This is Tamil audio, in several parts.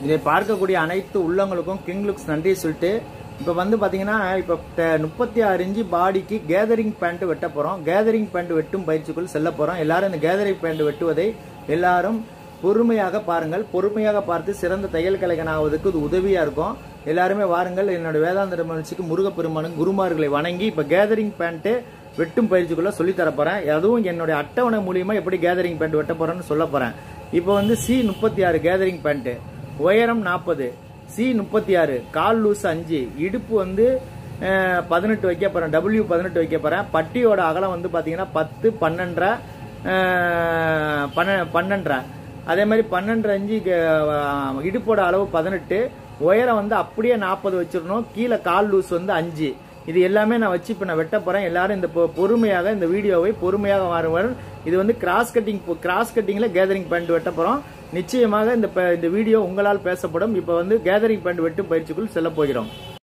இதை பார்க்கக்கூடிய அனைத்து உள்ளங்களுக்கும் கிங் லுக்ஸ் நன்றி சொல்லிட்டு இப்போ வந்து பார்த்தீங்கன்னா இப்போ முப்பத்தி ஆறு இன்ச்சு பாடிக்கு கேதரிங் பேண்ட் வெட்ட போகிறோம் கேதரிங் பேண்ட் வெட்டும் பயிற்சிக்குள் செல்ல போகிறோம் எல்லாரும் இந்த கேதரிங் பேண்ட் வெட்டுவதை எல்லாரும் பொறுமையாக பாருங்கள் பொறுமையாக பார்த்து சிறந்த தையல் கலைஞன் ஆவதற்கு இது உதவியாக இருக்கும் எல்லாருமே வாருங்கள் என்னோட வேதாந்த மகிழ்ச்சிக்கு முருகப்பெருமானும் குருமார்களை வணங்கி இப்போ கேதரிங் பேண்ட்டு வெட்டும் பயிற்சிக்குள்ள சொல்லித் தர போறேன் அதுவும் என்னுடைய அட்டவணை மூலியமா எப்படி கேதரிங் பேண்ட் வெட்ட போறேன்னு சொல்ல போறேன் இப்போ வந்து சி முப்பத்தி ஆறு கேதரிங் பேண்ட் உயரம் நாற்பது சி முப்பத்தி ஆறு கால் லூஸ் அஞ்சு இடுப்பு வந்து பதினெட்டு வைக்க போறேன் டபிள்யூ பதினெட்டு வைக்க போறேன் பட்டியோட அகலம் வந்து பாத்தீங்கன்னா பத்து பன்னெண்டரை அஹ், பன்ன பன்னெண்டரை அதே மாதிரி பன்னெண்டரை அஞ்சு அஹ், இடுப்போட அளவு பதினெட்டு உயரம் வந்து அப்படியே நாற்பது வச்சிடணும் கீழே கால் லூஸ் வந்து அஞ்சு இது எல்லாமே நான் வச்சு இப்போ நான் வெட்ட போறேன் எல்லாரும் இந்த பொ- பொறுமையாக இந்த வீடியோவை பொறுமையாக மாறுவார் இது வந்து கிராஸ் கட்டிங் கிராஸ் கட்டிங்ல கேதரிங் பேண்ட் வெட்ட போறோம் நிச்சயமாக இந்த ப- இந்த வீடியோ உங்களால் பேசப்படும் இப்போ வந்து கேதரிங் பேண்ட் வெட்டும் பயிற்சிக்குள் செல்ல போகிறோம்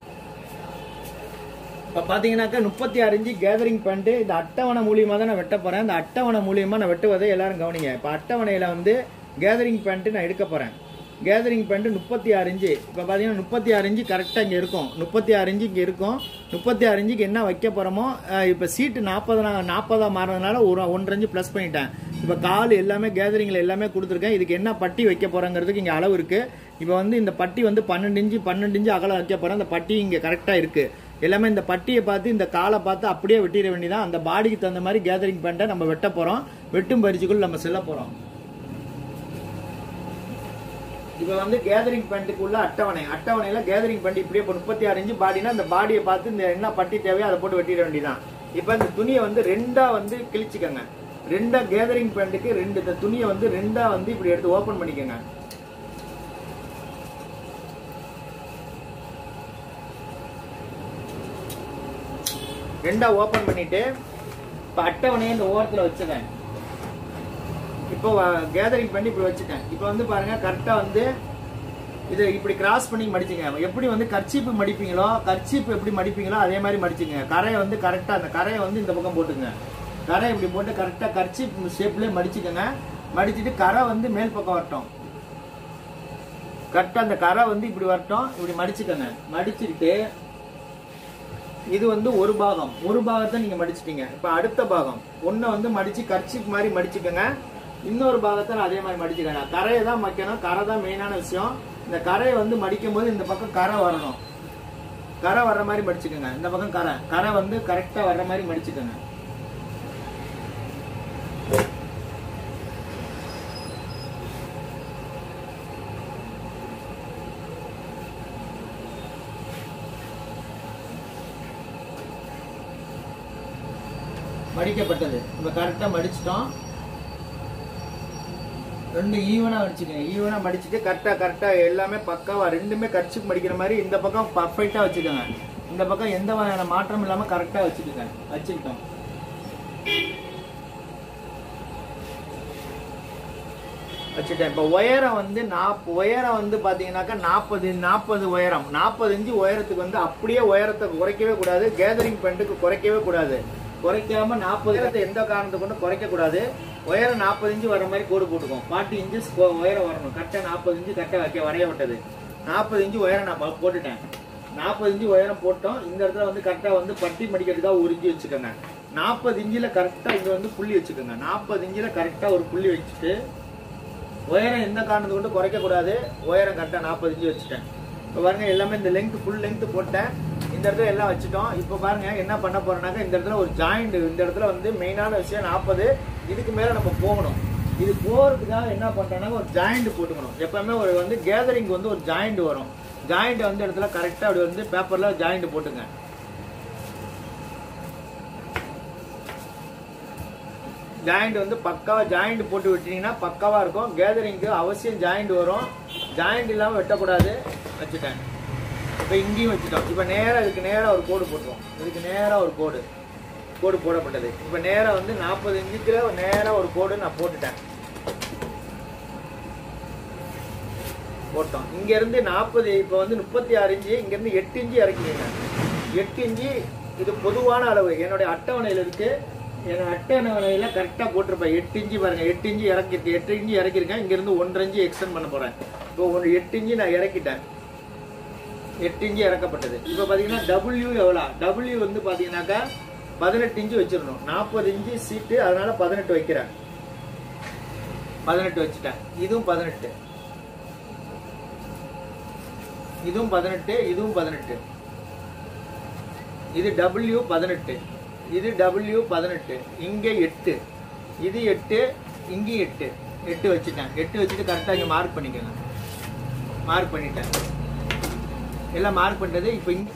இப்போ பார்த்தீங்கன்னாக்கா முப்பத்தி ஆறு இன்ச்சு கேதரிங் பேண்ட் இந்த அட்டவணை மூலியமாக தான் நான் வெட்ட போறேன் இந்த அட்டவணை மூலியமா நான் வெட்டுவதை எல்லாரும் கவனிங்க இப்போ அட்டவணையில வந்து கேதரிங் பேண்ட் நான் எடுக்க போறேன் கேதரிங் பேண்ட் முப்பத்தி ஆறு இன்ச்சு இப்போ பார்த்தீங்கன்னா முப்பத்தி ஆறு இன்ச்சு கரெக்டாக இங்கே இருக்கும் முப்பத்தி ஆறு இன்ச்சு இங்கே இருக்கும் முப்பத்தி ஆறு இன்ச்சுக்கு என்ன வைக்க போகிறோமோ இப்போ சீட்டு நாற்பது நாற்பதா மாறினதுனால ஒரு ஒன்றரை இன்ச்சு ப்ளஸ் பண்ணிட்டேன் இப்போ கால் எல்லாமே கேதரிங்கில் எல்லாமே கொடுத்துருக்கேன் இதுக்கு என்ன பட்டி வைக்க போகிறோங்கிறதுக்கு இங்கே அளவு இருக்குது இப்போ வந்து இந்த பட்டி வந்து பன்னெண்டு இன்ச்சு பன்னெண்டு இன்ச்சு அகலம் வைக்க போகிறேன் அந்த பட்டி இங்கே கரெக்டாக இருக்குது எல்லாமே இந்த பட்டியை பார்த்து இந்த காலை பார்த்து அப்படியே வெட்டிட வேண்டியதான் அந்த பாடிக்கு தகுந்த மாதிரி கேதரிங் பேண்ட்டை நம்ம வெட்ட போகிறோம் வெட்டும் பயிற்சிக்குள் நம்ம செல்ல போகிறோம் இப்போ வந்து கேதரிங் பேண்ட்டுக்குள்ள அட்டவணை அட்டவணையில கேதரிங் பேண்ட் இப்படியே இப்போ முப்பத்தி ஆறு இன்ச்சு பாடினா அந்த பாடியை பார்த்து இந்த என்ன பட்டி தேவையோ அதை போட்டு வெட்டிட வேண்டியதான் இப்போ இந்த துணியை வந்து ரெண்டா வந்து கிழிச்சுக்கோங்க ரெண்டா கேதரிங் பேண்ட்டுக்கு ரெண்டு இந்த துணியை வந்து ரெண்டா வந்து இப்படி எடுத்து ஓபன் பண்ணிக்கோங்க ரெண்டா ஓபன் பண்ணிட்டு இப்போ அட்டவணையை இந்த ஓரத்தில் வச்சுக்கேன் இப்போ கேதரிங் பண்ணி இப்படி வச்சுட்டேன் இப்போ வந்து பாருங்க கரெக்டாக வந்து இது இப்படி கிராஸ் பண்ணி மடிச்சுங்க எப்படி வந்து கர்ச்சீப்பு மடிப்பீங்களோ கர்ச்சீப்பு எப்படி மடிப்பீங்களோ அதே மாதிரி மடிச்சுங்க கரையை வந்து கரெக்டாக அந்த கரையை வந்து இந்த பக்கம் போட்டுங்க கரை இப்படி போட்டு கரெக்டாக கர்ச்சீப் ஷேப்லேயே மடிச்சுக்கோங்க மடிச்சிட்டு கரை வந்து மேல் பக்கம் வரட்டும் கரெக்டாக அந்த கரை வந்து இப்படி வரட்டும் இப்படி மடிச்சுக்கோங்க மடிச்சுக்கிட்டு இது வந்து ஒரு பாகம் ஒரு பாகத்தை நீங்க மடிச்சிட்டீங்க இப்ப அடுத்த பாகம் ஒண்ணு வந்து மடிச்சு கர்ச்சிப் மாதிரி மடிச்சுக்கோங்க இன்னொரு பாகத்தை அதே மாதிரி மடிச்சுக்கோங்க கரையை தான் வைக்கணும் கரை தான் மெயினான விஷயம் இந்த கரையை வந்து மடிக்கும் போது இந்த பக்கம் கரை வரணும் கரை வர்ற மாதிரி மடிச்சுக்கோங்க இந்த பக்கம் கரை கரை வந்து கரெக்டா வர்ற மாதிரி மடிச்சுக்கோங்க மடிக்கப்பட்டது இப்ப கரெக்டா மடிச்சிட்டோம் ரெண்டு ஈவனா மடிச்சுக்கங்க ஈவனா மடிச்சுட்டு கரெக்டா கரெக்டா எல்லாமே பக்காவா ரெண்டுமே கடிச்சு மடிக்கிற மாதிரி இந்த பக்கம் பர்ஃபெக்டா வச்சுக்கோங்க இந்த பக்கம் எந்த வகையான மாற்றம் இல்லாம கரெக்டா வச்சுக்கோங்க வச்சுக்கிட்டோம் வச்சுட்டேன் இப்போ உயரம் வந்து நாப் உயரம் வந்து பார்த்தீங்கன்னாக்கா நாற்பது நாற்பது உயரம் நாற்பது இன்ச்சு உயரத்துக்கு வந்து அப்படியே உயரத்தை குறைக்கவே கூடாது கேதரிங் பேண்ட்டுக்கு குறைக்கவே கூடாது குறைக்காம நாற்பது உயரத்தை எந்த காரணத்தை கொண்டு குறைக்க கூடாது உயரம் நாற்பது இன்ச்சு வர மாதிரி கோடு போட்டுக்கோம் ஃபார்ட்டி இன்ச்சஸ் உயரம் வரணும் கரெக்டாக நாற்பது இன்ச்சு கரெக்டாக வைக்க வரைய விட்டது நாற்பது இன்ச்சு உயரம் நான் ப- போட்டுட்டேன் நாற்பது இன்ச்சு உயரம் போட்டோம் இந்த இடத்துல வந்து கரெக்டாக வந்து பட்டி மடிக்கிறதுக்காக ஒரு இன்ச்சு வச்சுக்கோங்க நாற்பது இன்ச்சில் கரெக்டாக இங்கே வந்து புள்ளி வச்சுக்கோங்க நாற்பது இன்ச்சில் கரெக்டாக ஒரு புள்ளி வச்சுட்டு உயரம் எந்த காரணத்தை கொண்டு குறைக்க கூடாது உயரம் கரெக்டாக நாற்பது இன்ச்சு வச்சுட்டேன் இப்போ பாருங்க எல்லாமே இந்த லெங்க் ஃபுல் லெங்க் போட்டேன் இந்த இடத்துல எல்லாம் வச்சுட்டோம் இப்போ பாருங்க என்ன பண்ண போறோம்னாக்கா இந்த இடத்துல ஒரு ஜாயிண்ட் இந்த இடத்துல வந்து மெயினான விஷயம் நாற்பது இதுக்கு மேல நம்ம போகணும் இது போறதுக்காக என்ன பண்றோம்னா ஒரு ஜாயிண்ட் போட்டுக்கணும் எப்பவுமே ஒரு வந்து கேதரிங் வந்து ஒரு ஜாயிண்ட் வரும் ஜாயிண்ட் வந்து இடத்துல கரெக்டா அப்படி வந்து பேப்பர்ல ஜாயிண்ட் போட்டுங்க ஜாயிண்ட் வந்து பக்காவா ஜாயிண்ட் போட்டு விட்டீங்கன்னா பக்காவா இருக்கும் கேதரிங்க்கு அவசியம் ஜாயிண்ட் வரும் ஜாயிண்ட் இல்லாம வெட்டக்கூடாது வச்சுட்டேன் இப்போ இங்கேயும் வச்சுட்டோம் இப்போ நேரா இதுக்கு நேரா ஒரு கோடு போட்டுருவோம் இதுக்கு நேரா ஒரு கோடு கோடு போடப்பட்டது இப்போ நேரா வந்து நாற்பது இன்ச்சுக்கு நேரா ஒரு கோடு நான் போட்டுட்டேன் போட்டோம் இங்க இருந்து நாற்பது இப்போ வந்து முப்பத்தி ஆறு இன்ச்சு இங்க இருந்து எட்டு இன்ச்சு இறக்கிங்க எட்டு இன்ச்சு இது பொதுவான அளவு என்னுடைய அட்டவணையில் இருக்கு என் அட்டவணையில கரெக்டா போட்டிருப்பேன் எட்டு இன்ச்சு பாருங்க எட்டு இன்ச்சு இறக்கிருக்கேன் எட்டு இன்ச்சு இறக்கிருக்கேன் இங்க இருந்து ஒன்றரை இன்ச்சு எக்ஸ்டெண்ட் பண்ண போறேன் இப்போ ஒன்று எட்டு இன்ச்சு நான் இறக்கிட்டேன் எட்டு இன்ச்சு இறக்கப்பட்டது இப்போ பாத்தீங்கன்னா டபுள்யூ எவ்வளோ டபுள்யூ வந்து பாத்தீங்கன்னாக்கா பதினெட்டு இன்ச்சு வச்சிடணும் நாற்பது இன்ச்சு சீட்டு அதனால பதினெட்டு வைக்கிறேன் பதினெட்டு வச்சுட்டேன் இதுவும் பதினெட்டு இதுவும் பதினெட்டு இதுவும் பதினெட்டு இது டபிள்யூ பதினெட்டு இது டபிள்யூ பதினெட்டு இங்கே எட்டு இது எட்டு இங்கேயும் எட்டு எட்டு வச்சுட்டேன் எட்டு வச்சுட்டு கரெக்டாக இங்கே மார்க் பண்ணிக்கோங்க மார்க் பண்ணிட்டேன் எல்லாம் மார்க் பண்ணிட்டது இப்போ இங்க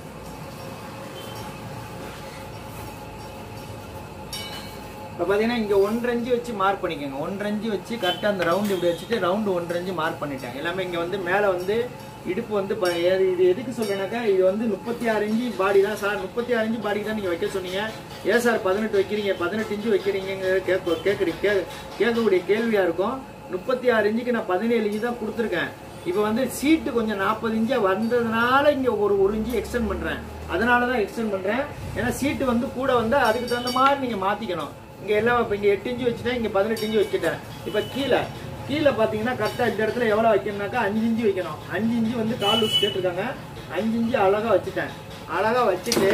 இப்போ பார்த்தீங்கன்னா இங்கே ஒன்றரை வச்சு மார்க் பண்ணிக்கோங்க ஒன்றரை வச்சு கரெக்டாக அந்த ரவுண்டு இப்படி வச்சுட்டு ரவுண்டு ஒன்றரை மார்க் பண்ணிட்டேன் எல்லாமே இங்கே வந்து மேலே வந்து இடுப்பு வந்து ப- ஏ- இது எதுக்கு சொல்றேனாக்கா இது வந்து முப்பத்தி ஆறு இன்ச்சு பாடி தான் சார் முப்பத்தி ஆறு இன்ச்சு பாடிக்கு தான் நீங்கள் வைக்க சொன்னீங்க ஏன் சார் பதினெட்டு வைக்கிறீங்க பதினெட்டு இன்ச்சு வைக்கிறீங்க கேட்க கேட்குறீங்க கே கேட்கக்கூடிய கேள்வியாக இருக்கும் முப்பத்தி ஆறு இன்ச்சுக்கு நான் பதினேழு இன்ச்சு தான் கொடுத்துருக்கேன் இப்போ வந்து சீட்டு கொஞ்சம் நாற்பது இன்ச்சா வந்ததுனால இங்கே ஒரு ஒரு இன்ச்சு எக்ஸ்டெண்ட் பண்ணுறேன் அதனால தான் எக்ஸ்டெண்ட் பண்ணுறேன் ஏன்னா சீட்டு வந்து கூட வந்தால் அதுக்கு தகுந்த மாதிரி நீங்கள் மாற்றிக்கணும் இங்கே எல்லாம் இப்போ இங்கே எட்டு இன்ச்சு வச்சுட்டேன் இங்கே பதினெட்டு இன்ச்சு வச்சுட்டேன் இப்போ கீழே கீழே பார்த்தீங்கன்னா கரெக்டாக இந்த இடத்துல எவ்வளோ வைக்கணும்னாக்கா அஞ்சு இன்ச்சு வைக்கணும் அஞ்சு இன்ச்சு வந்து கால் லூஸ் கேட்டிருக்காங்க அஞ்சு இன்ச்சு அழகாக வச்சுட்டேன் அழகாக வச்சுட்டு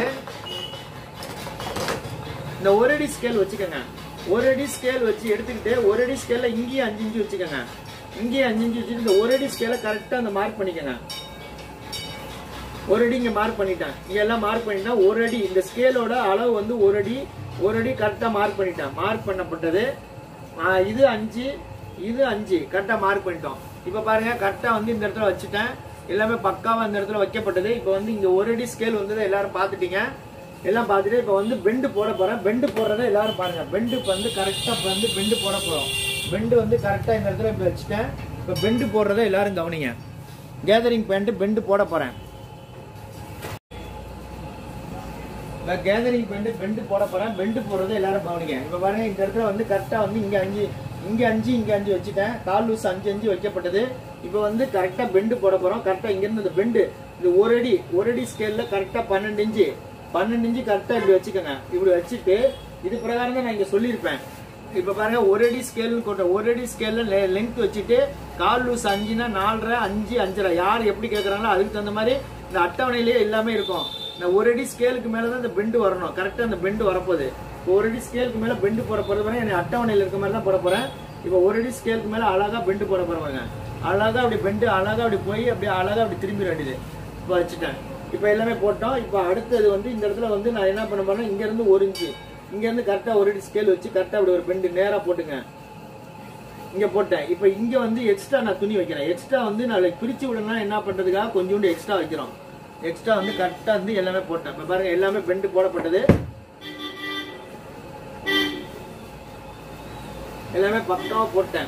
இந்த ஒரு அடி ஸ்கேல் வச்சுக்கோங்க ஒரு அடி ஸ்கேல் வச்சு எடுத்துக்கிட்டு ஒரு அடி ஸ்கேல்ல இங்கேயும் அஞ்சு இன்ச்சு வச்சுக்கோங்க இங்கேயும் அஞ்சு இன்ச்சு வச்சுட்டு இந்த ஒரு அடி ஸ்கேலை கரெக்டாக அந்த மார்க் பண்ணிக்கோங்க ஒரு அடி இங்க மார்க் பண்ணிட்டேன் இங்க எல்லாம் மார்க் பண்ணிட்டேன் ஒரு அடி இந்த ஸ்கேலோட அளவு வந்து ஒரு அடி ஒரு அடி கரெக்டா மார்க் பண்ணிட்டேன் மார்க் பண்ணப்பட்டது ஆ, இது அஞ்சு இது அஞ்சு கரெக்டா மார்க் பண்ணிட்டோம் இப்ப பாருங்க கரெக்டா வந்து இந்த இடத்துல வச்சுட்டேன் எல்லாமே பக்காவா இந்த இடத்துல வைக்கப்பட்டது இப்ப வந்து இங்க ஒரு அடி ஸ்கேல் வந்ததை எல்லாரும் பார்த்துட்டீங்க எல்லாம் பார்த்துட்டு இப்ப வந்து பெண்டு போட போறேன் பெண்டு போடுறத எல்லாரும் பாருங்க பெண்டு வந்து கரெக்டா வந்து பெண்டு போட போறோம் பெண்டு வந்து கரெக்டா இந்த இடத்துல இப்ப வச்சுட்டேன் இப்ப பெண்டு போடுறத எல்லாரும் கவனிங்க கேதரிங் பேண்ட் பெண்டு போட போறேன் நான் கேதரிங் பெண்டு பெண்டு போட போறேன் பெண்டு போடுறதை எல்லாரும் கவனிங்க இப்ப பாருங்க இந்த இடத்துல வந்து கரெக்டா வந்து இங்க அஞ்சு இங்க அஞ்சு இங்க அஞ்சு வச்சுட்டேன் கால் லூஸ் அஞ்சு அஞ்சு வைக்கப்பட்டது இப்ப வந்து கரெக்டா பெண்டு போட போறோம் கரெக்டா இங்க இருந்து இந்த பெண்டு இது ஒரு அடி ஒரு அடி ஸ்கேல்ல கரெக்டா பன்னெண்டு இன்ச்சு பன்னெண்டு இன்ச்சு கரெக்டா இப்படி வச்சுக்கோங்க இப்படி வச்சுட்டு இது பிரகாரம் தான் நான் இங்க சொல்லியிருப்பேன் இப்ப பாருங்க ஒரு அடி ஸ்கேல் கொண்ட ஒரு அடி ஸ்கேல்ல லென்த் வச்சுட்டு கால் லூஸ் அஞ்சுனா நாலரை அஞ்சு அஞ்சரை யார் எப்படி கேக்குறாங்களோ அதுக்கு தகுந்த மாதிரி இந்த அட்டவணையிலேயே எல்லாமே இருக்கும் இந்த ஒரு அடி ஸ்கேலுக்கு மேல தான் இந்த பெண்டு வரணும் கரெக்டா அந்த பெண்டு வரப்போகுது இப்போ ஒரு அடி ஸ்கேலுக்கு மேல பெண்டு போட போறது பாருங்க எனக்கு அட்டவணையில இருக்க மாதிரி தான் போட போறேன் இப்போ ஒரு அடி ஸ்கேலுக்கு மேல அழகா பெண்டு போட போறவங்க அழகா அப்படி பெண்டு அழகா அப்படி போய் அப்படியே அழகா அப்படி திரும்பி வேண்டியது இப்போ வச்சுட்டேன் இப்போ எல்லாமே போட்டோம் இப்போ அடுத்தது வந்து இந்த இடத்துல வந்து நான் என்ன பண்ண போறேன் இங்க இருந்து ஒரு இன்ச்சு இங்க இருந்து கரெக்டா ஒரு அடி ஸ்கேல் வச்சு கரெக்டா அப்படி ஒரு பெண்டு நேரா போட்டுங்க இங்க போட்டேன் இப்போ இங்க வந்து எக்ஸ்ட்ரா நான் துணி வைக்கிறேன் எக்ஸ்ட்ரா வந்து நாளைக்கு பிரிச்சு விடணும்னா என்ன பண்றதுக்காக கொஞ்சோண்டு எக்ஸ்ட்ரா வைக்கிறோம் எக்ஸ்ட்ரா வந்து கரெக்டா வந்து எல்லாமே போட்டேன் இப்ப பாருங்க எல்லாமே பெண்டு போடப்பட்டது எல்லாமே பக்காவா போட்டேன்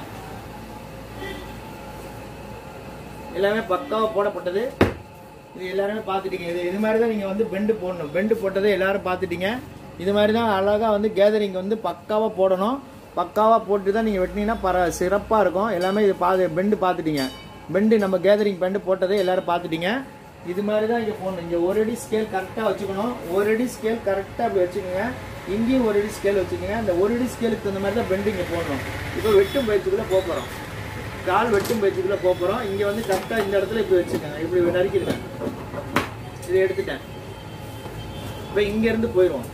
எல்லாமே பக்காவா போடப்பட்டது இது எல்லாருமே பார்த்துட்டீங்க இது இது மாதிரி தான் நீங்கள் வந்து பெண்டு போடணும் பெண்டு போட்டதை எல்லாரும் பார்த்துட்டீங்க இது மாதிரி தான் அழகாக வந்து கேதரிங் வந்து பக்காவாக போடணும் பக்காவாக போட்டு தான் நீங்கள் வெட்டினீங்கன்னா பர சிறப்பாக இருக்கும் எல்லாமே இது பா பெண்டு பார்த்துட்டீங்க பெண்டு நம்ம கேதரிங் பெண்டு போட்டதை எல்லாரும் பார்த்துட்டீங்க இது மாதிரி தான் இங்கே போடணும் இங்கே ஒரு அடி ஸ்கேல் கரெக்டாக வச்சுக்கணும் ஒரு அடி ஸ்கேல் கரெக்டாக அப்படி வச்சுக்கோங்க இங்கேயும் ஒரு அடி ஸ்கேல் வச்சுக்கோங்க அந்த ஒரு அடி ஸ்கேலுக்கு தகுந்த மாதிரி தான் பெண்டு இங்கே போடணும் இப்போ வெட்டும் பயிற்சிக்குள்ளே போக போகிறோம் கால் வெட்டும் பயிற்சிக்குள்ள போக போறோம் இங்க வந்து கரெக்டா இந்த இடத்துல இப்படி வச்சுக்கோங்க இப்படி நறுக்கிடுங்க இதை எடுத்துட்டேன் இப்ப இங்க இருந்து போயிடுவோம்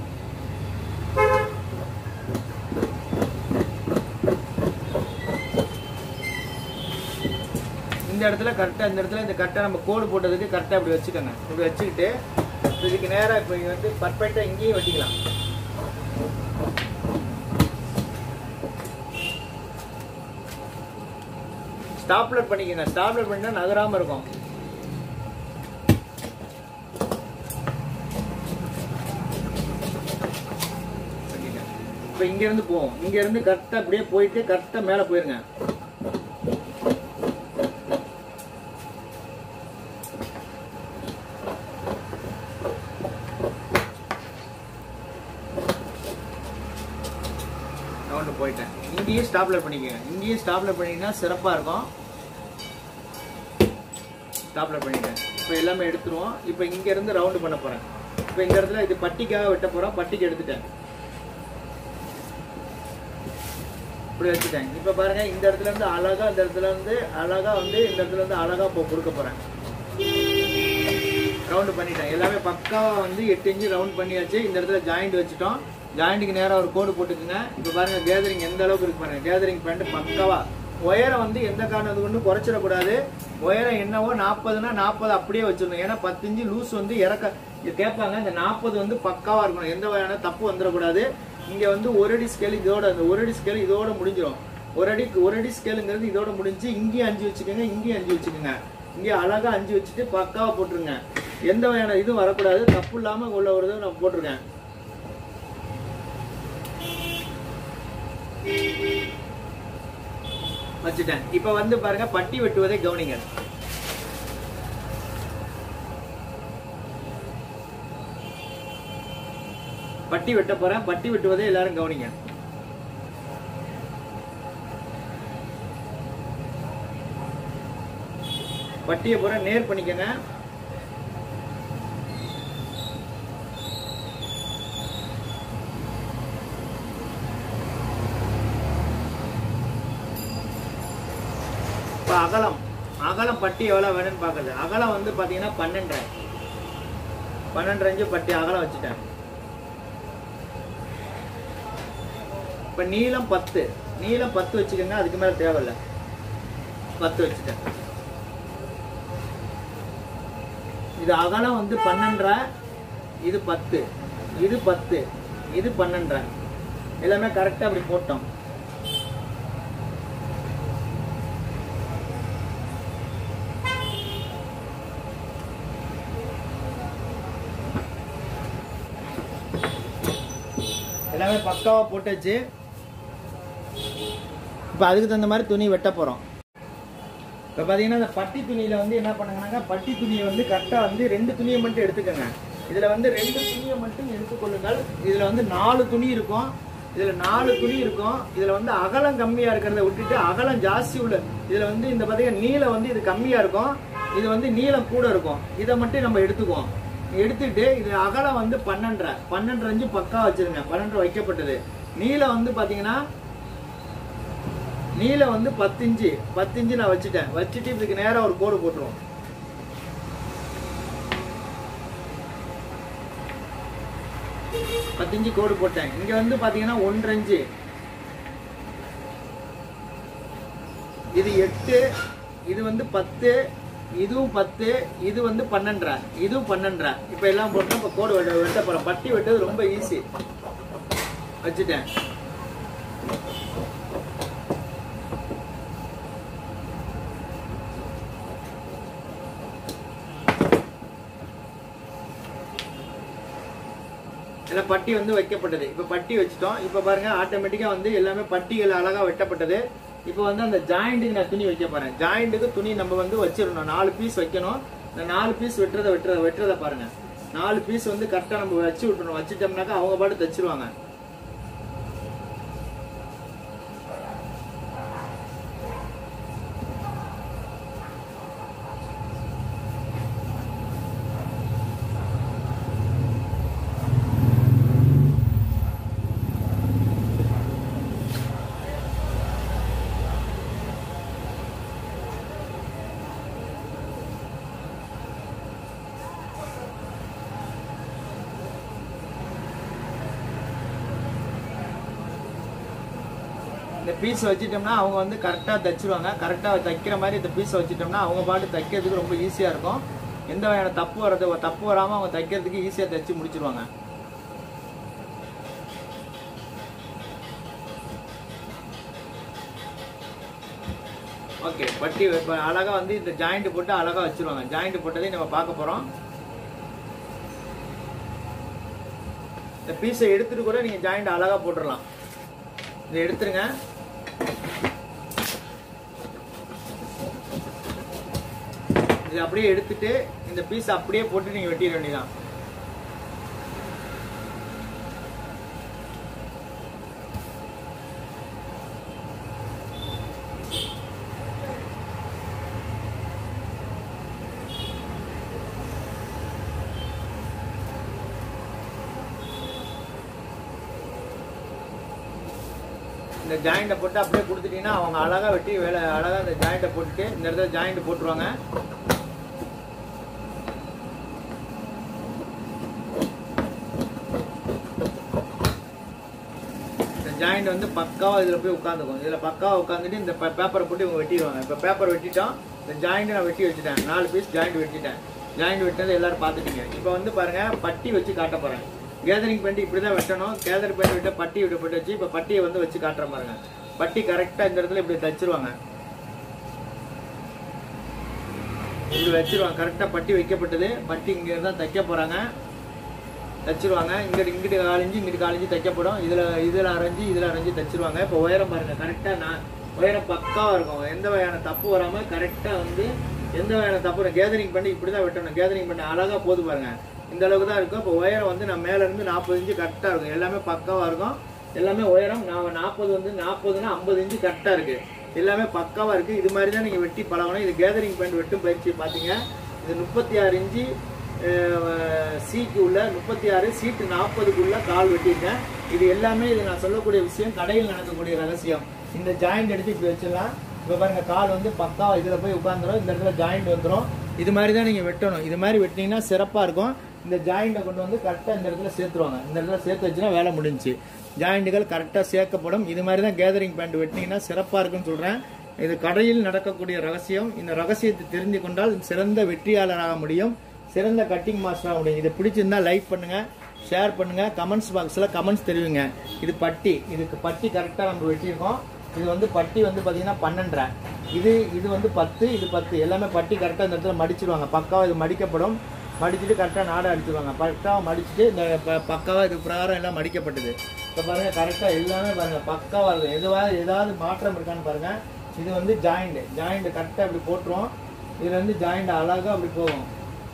இந்த இடத்துல கரெக்டா இந்த இடத்துல இந்த கரெக்டா நம்ம கோடு போட்டதுக்கு கரெக்டா இப்படி வச்சுக்கோங்க இப்படி வச்சுக்கிட்டு இதுக்கு நேரா இப்ப இங்க வந்து பர்ஃபெக்டா இங்கேயும் வெட்டிக்கலாம் ஸ்டாப்லர் பண்ணிக்கங்க ஸ்டாப்லர் பண்ணினா நகராம இருக்கும் இப்போ இங்க இருந்து போவோம் இங்க இருந்து கரெக்டா அப்படியே போயிட்டு கரெக்டா மேல போயிருங்க நான் ஒன்று போயிட்டேன் இங்கேயும் ஸ்டாப்லர் பண்ணிக்கங்க இங்கேயும் ஸ்டாப்லர் பண்ணிங்கன்னா சிறப்பாக இருக்கும் ஸ்டாப்லர் பண்ணிட்டேன் இப்போ எல்லாமே எடுத்துருவோம் இப்போ இங்க இருந்து ரவுண்டு பண்ண போறேன் இப்போ இந்த இடத்துல இது பட்டிக்காக வெட்ட போறோம் பட்டிக்கு எடுத்துட்டேன் இப்படி வச்சுட்டேன் இப்போ பாருங்க இந்த இடத்துல இருந்து அழகா இந்த இடத்துல இருந்து அழகா வந்து இந்த இடத்துல இருந்து அழகா இப்போ கொடுக்க போறேன் ரவுண்டு பண்ணிட்டேன் எல்லாமே பக்காவா வந்து எட்டு இன்ச்சு ரவுண்ட் பண்ணியாச்சு இந்த இடத்துல ஜாயிண்ட் வச்சுட்டோம் ஜாயிண்ட்டுக்கு நேரா ஒரு கோடு போட்டுக்குங்க இப்போ பாருங்க கேதரிங் எந்த அளவுக்கு இருக்கு பாருங்க கேதரிங் பேண்ட் பக்காவா உயரம் வந்து எந்த காரணத்து கொண்டு குறைச்சிடக்கூடாது உயரம் என்னவோ நாற்பதுனா நாற்பது அப்படியே வச்சிடணும் ஏன்னா பத்து இன்ச்சு லூஸ் வந்து இறக்க இது கேட்பாங்க இந்த நாற்பது வந்து பக்காவா இருக்கணும் எந்த வகையான தப்பு வந்துடக்கூடாது இங்க வந்து ஒரு அடி ஸ்கேல் இதோட அந்த ஒரு அடி ஸ்கேல் இதோட முடிஞ்சிடும் ஒரு அடி ஒரு அடி ஸ்கேலுங்கிறது இதோட முடிஞ்சு இங்கேயும் அஞ்சு வச்சுக்கோங்க இங்கேயும் அஞ்சு வச்சுக்கோங்க இங்கே அழகா அஞ்சு வச்சுட்டு பக்காவா போட்டுருங்க எந்த வகையான இதுவும் வரக்கூடாது தப்பு இல்லாம உள்ள ஒரு இது நான் போட்டிருக்கேன் வச்சுட்டேன் இப்ப வந்து பாருங்க பட்டி வெட்டுவதை கவனிங்க பட்டி வெட்ட போறேன் பட்டி வெட்டுவதை எல்லாரும் கவனிங்க பட்டியை பூரா நேர் பண்ணிக்கங்க இப்போ அகலம் அகலம் பட்டி எவ்வளோ வேணும்னு பார்க்குறது அகலம் வந்து பார்த்தீங்கன்னா பன்னெண்டரை பன்னெண்டு இன்ச்சு பட்டி அகலம் வச்சுட்டேன் இப்போ நீளம் பத்து நீளம் பத்து வச்சுக்கோங்க அதுக்கு மேலே தேவையில்ல பத்து வச்சுட்டேன் இது அகலம் வந்து பன்னெண்டரை இது பத்து இது பத்து இது பன்னெண்டரை எல்லாமே கரெக்டாக அப்படி போட்டோம் எல்லாமே பக்காவா போட்டாச்சு இப்போ அதுக்கு தகுந்த மாதிரி துணி வெட்ட போகிறோம் இப்போ பார்த்தீங்கன்னா இந்த பட்டி துணியில் வந்து என்ன பண்ணுங்கன்னாக்கா பட்டி துணியை வந்து கரெக்டாக வந்து ரெண்டு துணியை மட்டும் எடுத்துக்கோங்க இதில் வந்து ரெண்டு துணியை மட்டும் எடுத்துக்கொள்ளுங்கள் இதில் வந்து நாலு துணி இருக்கும் இதில் நாலு துணி இருக்கும் இதில் வந்து அகலம் கம்மியாக இருக்கிறத விட்டுட்டு அகலம் ஜாஸ்தி உள்ள இதில் வந்து இந்த பார்த்தீங்கன்னா நீளம் வந்து இது கம்மியாக இருக்கும் இது வந்து நீளம் கூட இருக்கும் இதை மட்டும் நம்ம எடுத்துக்குவோம் எடுத்துட்டு இது அகலம் வந்து பன்னெண்டரை பன்னெண்டரை இன்ச்சு பக்கா வச்சிருங்க பன்னெண்டரை வைக்கப்பட்டது நீளம் வந்து பார்த்தீங்கன்னா நீளம் வந்து பத்து இன்ச்சு பத்து இன்ச்சு நான் வச்சுட்டேன் வச்சுட்டு இதுக்கு நேரா ஒரு கோடு போட்டுருவோம் பத்து இன்ச்சு கோடு போட்டேன் இங்க வந்து பாத்தீங்கன்னா ஒன்றரை இன்ச்சு இது எட்டு இது வந்து பத்து இதுவும் பத்து இது வந்து பன்னெண்டரை இதுவும் பன்னெண்டரை இப்போ எல்லாம் போட்டோம் இப்போ கோடு வெட்ட வெட்ட போகிறோம் பட்டி வெட்டது ரொம்ப ஈஸி வச்சுட்டேன் எல்லாம் பட்டி வந்து வைக்கப்பட்டது இப்போ பட்டி வச்சுட்டோம் இப்போ பாருங்க ஆட்டோமேட்டிக்காக வந்து எல்லாமே பட்டிகள் அழகாக வெட்டப்பட்டது இப்போ வந்து அந்த ஜாயிண்ட்டுக்கு நான் துணி வைக்க போறேன் ஜாயிண்ட்டுக்கு துணி நம்ம வந்து வச்சிடணும் நாலு பீஸ் வைக்கணும் இந்த நாலு பீஸ் வெட்டுறத வெட்டுறத வெட்டுறத பாருங்க நாலு பீஸ் வந்து கரெக்டாக நம்ம வச்சு விட்டுறணும் வச்சுட்டோம்னாக்கா அவங்க பாட்டு தச்சிருவாங்க இந்த பீஸ் வச்சுட்டோம்னா அவங்க வந்து கரெக்டாக தைச்சிருவாங்க கரெக்டாக தைக்கிற மாதிரி இந்த பீஸை வச்சுட்டோம்னா அவங்க பாட்டு தைக்கிறதுக்கு ரொம்ப ஈஸியாக இருக்கும் எந்த வகையான தப்பு வர்றது தப்பு வராமல் அவங்க தைக்கிறதுக்கு ஈஸியாக தைச்சு முடிச்சிருவாங்க ஓகே பட்டி இப்போ அழகாக வந்து இந்த ஜாயிண்ட் போட்டு அழகாக வச்சிருவாங்க ஜாயிண்ட் போட்டதையும் நம்ம பார்க்க போகிறோம் இந்த பீஸை எடுத்துட்டு கூட நீங்கள் ஜாயிண்ட் அழகாக போட்டுடலாம் இதை எடுத்துருங்க இது அப்படியே எடுத்துட்டு இந்த பீஸ் அப்படியே போட்டு நீங்க வெட்டிட வேண்டியதான் இந்த ஜாயிண்ட்டை போட்டு அப்படியே கொடுத்துட்டீங்கன்னா அவங்க அழகா வெட்டி வேலை அழகா இந்த ஜாயிண்ட்டை போட்டுட்டு இந்த இடத்துல ஜாயிண்ட் போட்டுருவாங்க இந்த ஜாயிண்ட் வந்து பக்காவா இதுல போய் உட்காந்துக்கும் இதுல பக்காவா உட்காந்துட்டு இந்த பேப்பரை போட்டு இவங்க வெட்டிடுவாங்க இப்ப பேப்பர் வெட்டிட்டோம் இந்த ஜாயிண்ட் நான் வெட்டி வச்சுட்டேன் நாலு பீஸ் ஜாயிண்ட் வெட்டிட்டேன் ஜாயிண்ட் வெட்டினது எல்லாரும் பார்த்துட்டீங்க இப்போ வந்து பாருங்க பட்டி வச்சு காட்ட போறேன் கேதரிங் பேண்ட் இப்படிதான் வெட்டணும் கேதர் பேண்ட் விட்ட பட்டி விட்டு போட்டு வச்சு இப்ப பட்டியை வந்து வச்சு காட்டுற பாருங்க பட்டி கரெக்டா இந்த இடத்துல இப்படி தச்சிருவாங்க இப்படி வச்சிருவாங்க கரெக்டா பட்டி வைக்கப்பட்டது பட்டி இங்க இருந்தா தைக்க போறாங்க தச்சிருவாங்க இங்கிட்டு இங்கிட்டு காலிஞ்சு இங்கிட்டு காலிஞ்சு தைக்கப்படும் இதுல இதுல அரைஞ்சு இதுல அரைஞ்சு தச்சிருவாங்க இப்போ உயரம் பாருங்க கரெக்டா நான் உயரம் பக்காவா இருக்கும் எந்த வகையான தப்பு வராம கரெக்டா வந்து எந்த வகையான தப்பு கேதரிங் பண்ணி இப்படிதான் வெட்டணும் கேதரிங் பண்ணி அழகா போது பாருங்க இந்த அளவுக்கு தான் இருக்கும் இப்போ உயரம் வந்து நான் மேல இருந்து நாற்பது இன்ச்சு கரெக்டா இருக்கும் எல்லாமே பக்காவா இருக்கும் எல்லாமே உயரம் நான் நாற்பது வந்து நாற்பதுன்னா ஐம்பது இன்ச்சு கரெக்டா இருக்கு எல்லாமே பக்காவா இருக்கு இது மாதிரி தான் நீங்க வெட்டி பழகணும் இது கேதரிங் பேண்ட் வெட்டும் பயிற்சி பாத்தீங்க இது முப்பத்தி ஆறு இன்ச்சு சிக்கு உள்ள முப்பத்தி ஆறு சீட்டு நாற்பதுக்குள்ள கால் வெட்டியிருக்கேன் இது எல்லாமே இது நான் சொல்லக்கூடிய விஷயம் கடையில் நடக்கக்கூடிய ரகசியம் இந்த ஜாயிண்ட் எடுத்து இப்படி வச்சிடலாம் இப்போ பாருங்க கால் வந்து பக்காவா இதுல போய் உட்காந்துரும் இந்த இடத்துல ஜாயிண்ட் வந்துடும் இது மாதிரி தான் நீங்க வெட்டணும் இது மாதிரி வெட்டினீங்கன்னா சிறப்பா இருக்கும் இந்த ஜாயிண்டை கொண்டு வந்து கரெக்டாக இந்த இடத்துல சேர்த்துருவாங்க இந்த இடத்துல சேர்த்து வச்சுன்னா வேலை முடிஞ்சுச்சு ஜாயிண்ட்டுகள் கரெக்டாக சேர்க்கப்படும் இது மாதிரி தான் கேதரிங் பேண்ட் வெட்டினீங்கன்னா சிறப்பாக இருக்குன்னு சொல்கிறேன் இது கடையில் நடக்கக்கூடிய ரகசியம் இந்த ரகசியத்தை தெரிந்து கொண்டால் சிறந்த வெற்றியாளராக முடியும் சிறந்த கட்டிங் மாஸ்டராக முடியும் இதை பிடிச்சிருந்தா லைக் பண்ணுங்க ஷேர் பண்ணுங்க கமெண்ட்ஸ் பாக்ஸில் கமெண்ட்ஸ் தெரிவிங்க இது பட்டி இதுக்கு பட்டி கரெக்டாக நம்ம வெட்டியிருக்கோம் இது வந்து பட்டி வந்து பார்த்தீங்கன்னா பன்னெண்டரை இது இது வந்து பத்து இது பத்து எல்லாமே பட்டி கரெக்டாக இந்த இடத்துல மடிச்சிருவாங்க பக்காவாக இது மடிக்கப்படும் மடிச்சுட்டு கரெக்டாக நாடை அடிச்சிருவாங்க பக்காவாக மடிச்சுட்டு இந்த ப- பக்காவா இது பிரகாரம் எல்லாம் மடிக்கப்பட்டது இப்போ பாருங்க கரெக்டாக எல்லாமே பாருங்க பக்காவாக இருக்கும் எதுவாக ஏதாவது மாற்றம் இருக்கான்னு பாருங்க இது வந்து ஜாயிண்ட் ஜாயிண்ட் கரெக்டாக இப்படி போட்டுருவோம் இதுல இருந்து ஜாயிண்ட் அழகாக அப்படி போகும்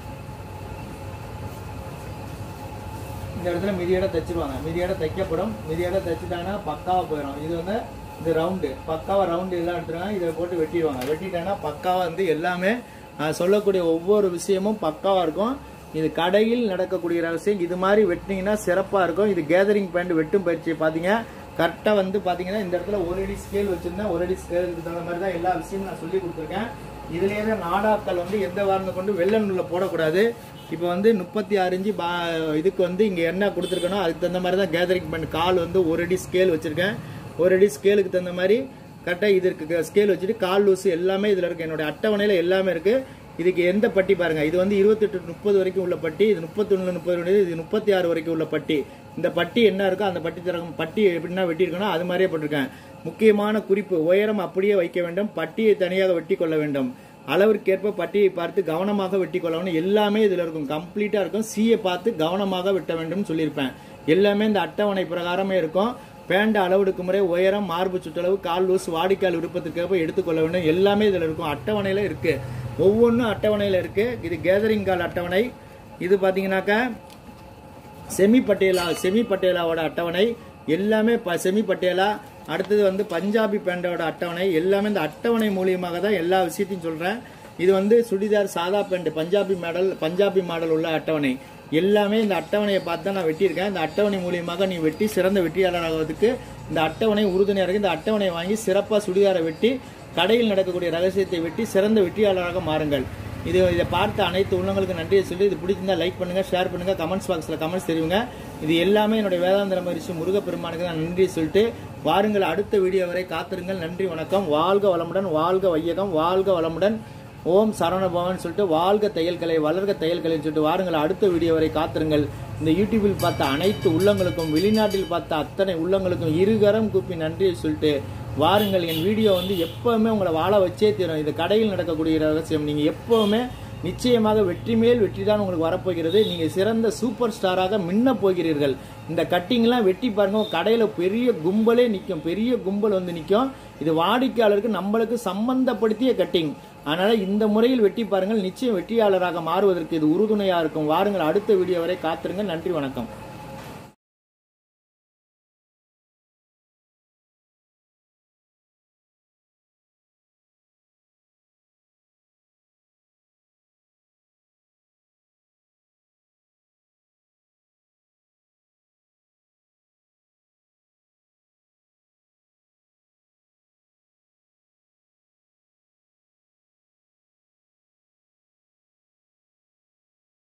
இந்த இடத்துல மிதியோட தைச்சிருவாங்க மிதியோட தைக்கப்படும் மிதியோட தைச்சிட்டாங்கன்னா பக்காவா போயிடும் இது வந்து இது ரவுண்டு பக்காவா ரவுண்டு எல்லாம் எடுத்துருவாங்க இதை போட்டு வெட்டிடுவாங்க வெட்டிட்டாங்கன்னா பக்காவா வந்து எல்லாமே ஆஹ், சொல்லக்கூடிய ஒவ்வொரு விஷயமும் பக்காவா இருக்கும் இது கடையில் நடக்கக்கூடிய ரகசியம் இது மாதிரி வெட்டினீங்கன்னா சிறப்பா இருக்கும் இது கேதரிங் பேண்ட் வெட்டும் பயிற்சி பாத்தீங்க கரெக்டா வந்து பாத்தீங்கன்னா இந்த இடத்துல ஒரு அடி ஸ்கேல் வச்சிருந்தேன் ஒரு அடி ஸ்கேலுக்கு தகுந்த மாதிரி தான் எல்லா விஷயமும் நான் சொல்லி கொடுத்துருக்கேன் இதுலேயே தான் நாடாக்கள் வந்து எந்த வாரணம் கொண்டு வெள்ளை நூலில் போடக்கூடாது இப்போ வந்து முப்பத்தி ஆறு இன்ச்சு பா இதுக்கு வந்து இங்கே என்ன கொடுத்துருக்கனோ அதுக்கு தகுந்த மாதிரி தான் கேதரிங் பண்ணி கால் வந்து ஒரு அடி ஸ்கேல் வச்சுருக்கேன் ஒரு அடி ஸ்கேலுக்கு தகுந்த மாதிரி கரெக்டாக இதற்கு ஸ்கேல் வச்சுட்டு கால் லூஸ் எல்லாமே இதில் இருக்குது என்னோட அட்டவணையில் எல்லாமே இருக்குது இதுக்கு எந்த பட்டி பாருங்க இது வந்து இருபத்தெட்டு முப்பது வரைக்கும் உள்ள பட்டி இது முப்பத்தொன்னு முப்பது இது முப்பத்தி ஆறு வரைக்கும் உள்ள பட்டி இந்த பட்டி என்ன இருக்கோ அந்த பட்டி தரம் பட்டி எப்படின்னா வெட்டியிருக்கணும் அது மாதிரியே போட்டிருக்கேன் முக்கியமான குறிப்பு உயரம் அப்படியே வைக்க வேண்டும் பட்டியை தனியாக வெட்டி கொள்ள வேண்டும் அளவிற்கேற்ப பட்டியை பார்த்து கவனமாக வெட்டி கொள்ளணும் எல்லாமே இதுல இருக்கும் கம்ப்ளீட்டா இருக்கும் சீயை பார்த்து கவனமாக வெட்ட வேண்டும் சொல்லியிருப்பேன் எல்லாமே இந்த அட்டவணை பிரகாரமே இருக்கும் பேண்ட் அளவெடுக்கும் முறை உயரம் மார்பு சுற்றளவு கால் லூஸ் வாடிக்கால் விருப்பத்திற்கேற்ப எடுத்துக்கொள்ள வேண்டும் எல்லாமே இதுல இருக்கும் அட்டவணையில இருக்கு ஒவ்வொன்றும் அட்டவணையில இருக்கு இது கேதரிங் கால் அட்டவணை இது பாத்தீங்கன்னாக்கா செமி பட்டேலா செமி பட்டேலாவோட அட்டவணை எல்லாமே ப செமி பட்டேலா அடுத்தது வந்து பஞ்சாபி பேண்டோட அட்டவணை எல்லாமே இந்த அட்டவணை மூலியமாக தான் எல்லா விஷயத்தையும் சொல்றேன் இது வந்து சுடிதார் சாதா pant Punjabi model Punjabi model உள்ள அட்டவணை எல்லாமே இந்த அட்டவணையை பார்த்து தான் நான் வெட்டியிருக்கேன் இந்த அட்டவணை மூலியமாக நீ வெட்டி சிறந்த வெற்றியாளராகிறதுக்கு இந்த அட்டவணை உறுதுணையாக இருக்கு இந்த அட்டவணையை வாங்கி சிறப்பாக சுடிதாரை வெட்டி கடையில் நடக்கக்கூடிய ரகசியத்தை வெட்டி சிறந்த வெற்றியாளராக மாறுங்கள் இது இதை பார்த்த அனைத்து உள்ளங்களுக்கு நன்றியை சொல்லி இது பிடிச்சிருந்தா லைக் பண்ணுங்க ஷேர் பண்ணுங்க கமெண்ட்ஸ் பாக்ஸில் கமெண்ட்ஸ் தெரிவிங்க இது எல்லாமே என்னுடைய வேதாந்திர மரிசி முருகப்பெருமானுக்கு தான் நன்றி சொல்லிட்டு வாருங்கள் அடுத்த வீடியோ வரை காத்திருங்கள் நன்றி வணக்கம் வாழ்க வளமுடன் வாழ்க வையகம் வாழ்க வளமுடன் ஓம் சரவணபவன் சொல்லிட்டு வாழ்க தையல்கலை வளர்க தையல்கலைன்னு சொல்லிட்டு வாருங்கள் அடுத்த வீடியோ வரை காத்திருங்கள் இந்த யூடியூபில் பார்த்த அனைத்து உள்ளங்களுக்கும் வெளிநாட்டில் பார்த்த அத்தனை உள்ளங்களுக்கும் இருகரம் கூப்பி நன்றியை சொல்லிட்டு வாருங்கள் என் வீடியோ வந்து எப்பவுமே உங்களை வாழ வச்சே தீரும் இது கடையில் நடக்கக்கூடிய ரகசியம் நீங்க எப்பவுமே நிச்சயமாக வெற்றி மேல் வெற்றி தான் உங்களுக்கு வரப்போகிறது நீங்க சிறந்த சூப்பர் ஸ்டாராக மின்ன போகிறீர்கள் இந்த கட்டிங்லாம் வெட்டி பாருங்க உங்க கடையில பெரிய கும்பலே நிற்கும் பெரிய கும்பல் வந்து நிற்கும் இது வாடிக்கையாளருக்கு நம்மளுக்கு சம்பந்தப்படுத்திய கட்டிங் அதனால இந்த முறையில் வெட்டி பாருங்கள் நிச்சயம் வெற்றியாளராக மாறுவதற்கு இது உறுதுணையா இருக்கும் வாருங்கள் அடுத்த வீடியோ வரை காத்திருங்க நன்றி வணக்கம்